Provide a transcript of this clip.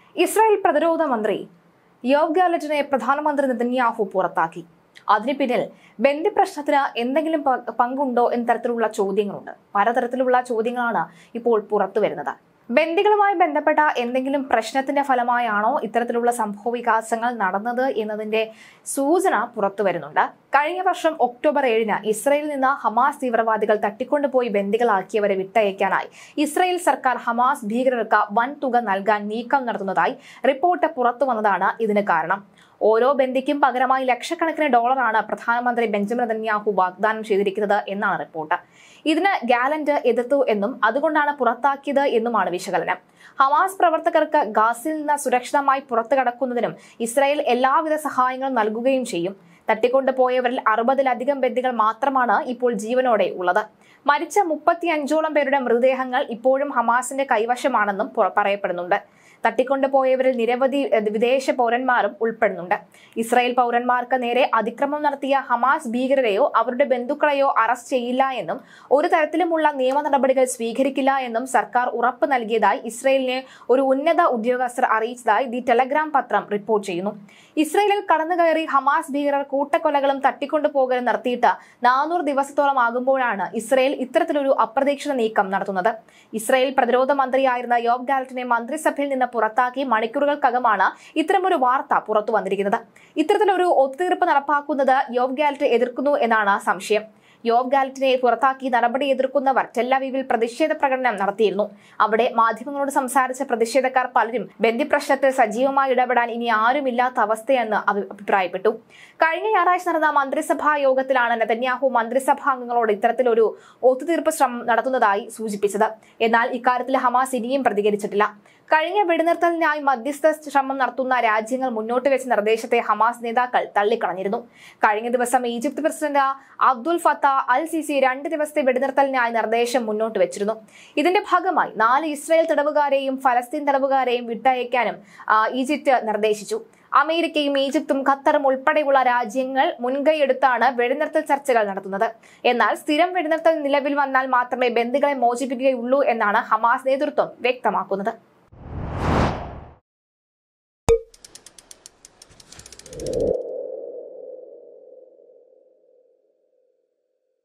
Israel പ്രതിരോധ മന്ത്രി Yoav ഗാലറ്റിനെ പ്രധാനമന്ത്രി നെതന്യാഹു പുറത്താക്കി അതിന് പിന്നിൽ ബന്ദി പ്രശ്നത്തിന് എന്തെങ്കിലും പ- പങ്കുണ്ടോ എന്ന തരത്തിലുള്ള ചോദ്യങ്ങളുണ്ട് പലതരത്തിലുള്ള ചോദ്യങ്ങളാണ് ഇപ്പോൾ പുറത്തു വരുന്നത് ബന്ദികളുമായി ബന്ധപ്പെട്ട എന്തെങ്കിലും പ്രശ്നത്തിന്റെ ഫലമായാണോ ഇത്തരത്തിലുള്ള സംഭവ വികാസങ്ങൾ നടന്നത് എന്നതിന്റെ സൂചന പുറത്തു വരുന്നുണ്ട് കഴിഞ്ഞ വർഷം ഒക്ടോബർ ഏഴിന് ഇസ്രയേലിൽ നിന്ന് ഹമാസ് തീവ്രവാദികൾ തട്ടിക്കൊണ്ടുപോയി ബന്ദികളാക്കിയവരെ വിട്ടയക്കാനായി ഇസ്രയേൽ സർക്കാർ ഹമാസ് ഭീകരർക്ക് വൻ തുക നൽകാൻ നീക്കം നടത്തുന്നതായി റിപ്പോർട്ട് പുറത്തു വന്നതാണ് ഇതിന് കാരണം ഓരോ ബന്ദിക്കും പകരമായി ലക്ഷക്കണക്കിന് ഡോളറാണ് പ്രധാനമന്ത്രി ബെഞ്ചമിൻ നെതന്യാഹു വാഗ്ദാനം ചെയ്തിരിക്കുന്നത് എന്നാണ് റിപ്പോർട്ട് ഇതിന് ഗാലന്റ് എതിർത്തു എന്നും അതുകൊണ്ടാണ് പുറത്താക്കിയത് എന്നുമാണ് വിശകലനം ഹമാസ് പ്രവർത്തകർക്ക് ഗാസിൽ നിന്ന് സുരക്ഷിതമായി പുറത്തു കടക്കുന്നതിനും ഇസ്രായേൽ എല്ലാവിധ സഹായങ്ങളും നൽകുകയും ചെയ്യും തട്ടിക്കൊണ്ടുപോയവരിൽ അറുപതിലധികം ബന്ദികൾ മാത്രമാണ് ഇപ്പോൾ ജീവനോടെ ഉള്ളത് മരിച്ച മുപ്പത്തി അഞ്ചോളം പേരുടെ മൃതദേഹങ്ങൾ ഇപ്പോഴും ഹമാസിന്റെ കൈവശമാണെന്നും പുറ- പറയപ്പെടുന്നുണ്ട് തട്ടിക്കൊണ്ടുപോയവരിൽ നിരവധി എഹ്, വിദേശ പൗരന്മാരും ഉൾപ്പെടുന്നുണ്ട് ഇസ്രായേൽ പൗരന്മാർക്ക് നേരെ അതിക്രമം നടത്തിയ ഹമാസ് ഭീകരരെയോ അവരുടെ ബന്ധുക്കളെയോ അറസ്റ്റ് ചെയ്യില്ല എന്നും ഒരു തരത്തിലുമുള്ള നിയമ നടപടികൾ സ്വീകരിക്കില്ല എന്നും സർക്കാർ ഉറപ്പ് നൽകിയതായി ഇസ്രായേലിനെ ഒരു ഉന്നത ഉദ്യോഗസ്ഥർ അറിയിച്ചതായി ദി ടെലഗ്രാം പത്രം റിപ്പോർട്ട് ചെയ്യുന്നു ഇസ്രായേലിൽ കടന്നുകയറി ഹമാസ് ഭീകരർ കൂട്ടക്കൊലകളും തട്ടിക്കൊണ്ടുപോകലും നടത്തിയിട്ട് നാനൂറ് ദിവസത്തോളം ആകുമ്പോഴാണ് ഇസ്രായേൽ ഇത്തരത്തിലൊരു അപ്രതീക്ഷിത നീക്കം നടത്തുന്നത് ഇസ്രായേൽ പ്രതിരോധ മന്ത്രിയായിരുന്ന യോബ് ഗാലറ്റിനെ മന്ത്രിസഭയിൽ നിന്ന് പുറത്താക്കി മണിക്കൂറുകൾക്കകമാണ് ഇത്തരമൊരു വാർത്ത പുറത്തു വന്നിരിക്കുന്നത് ഇത്തരത്തിലൊരു ഒത്തുതീർപ്പ് നടപ്പാക്കുന്നത് യോബ് ഗാലറ്റ് എതിർക്കുന്നു എന്നാണ് സംശയം യോബ് ഗാലറ്റിനെ പുറത്താക്കി നടപടി എതിർക്കുന്നവർ ടെല്ലവീവിൽ പ്രതിഷേധ പ്രകടനം നടത്തിയിരുന്നു അവിടെ മാധ്യമങ്ങളോട് സംസാരിച്ച പ്രതിഷേധക്കാർ പലരും ബന്ദി പ്രശ്നത്തിൽ സജീവമായി ഇടപെടാൻ ഇനി ആരുമില്ലാത്ത അവസ്ഥയെന്ന് അഭി- അഭിപ്രായപ്പെട്ടു കഴിഞ്ഞ ഞായറാഴ്ച നടന്ന മന്ത്രിസഭാ യോഗത്തിലാണ് നെതന്യാഹു മന്ത്രിസഭാ അംഗങ്ങളോട് ഇത്തരത്തിലൊരു ഒത്തുതീർപ്പ് ശ്രമം നടത്തുന്നതായി സൂചിപ്പിച്ചത് എന്നാൽ ഇക്കാര്യത്തിൽ ഹമാസ് ഇനിയും പ്രതികരിച്ചിട്ടില്ല കഴിഞ്ഞ വെടിനിർത്തലിനായി മധ്യസ്ഥ ശ്രമം നടത്തുന്ന രാജ്യങ്ങൾ മുന്നോട്ട് വെച്ച നിർദ്ദേശത്തെ ഹമാസ് നേതാക്കൾ തള്ളിക്കളഞ്ഞിരുന്നു കഴിഞ്ഞ ദിവസം Egypt president Abdul Fattah al Sisi രണ്ട് ദിവസത്തെ വെടിനിർത്തലിനായി നിർദ്ദേശം മുന്നോട്ട് വെച്ചിരുന്നു ഇതിന്റെ ഭാഗമായി നാല് ഇസ്രായേൽ തടവുകാരെയും ഫലസ്തീൻ തടവുകാരെയും വിട്ടയക്കാനും ആ, ഈജിപ്ത് നിർദ്ദേശിച്ചു അമേരിക്കയും ഈജിപ്തും ഖത്തറും ഉൾപ്പെടെയുള്ള രാജ്യങ്ങൾ മുൻകൈയെടുത്താണ് വെടിനിർത്തൽ ചർച്ചകൾ നടത്തുന്നത് എന്നാൽ സ്ഥിരം വെടിനിർത്തൽ നിലവിൽ വന്നാൽ മാത്രമേ ബന്ദികളെ മോചിപ്പിക്കുകയുള്ളൂ എന്നാണ് ഹമാസ് നേതൃത്വം വ്യക്തമാക്കുന്നത്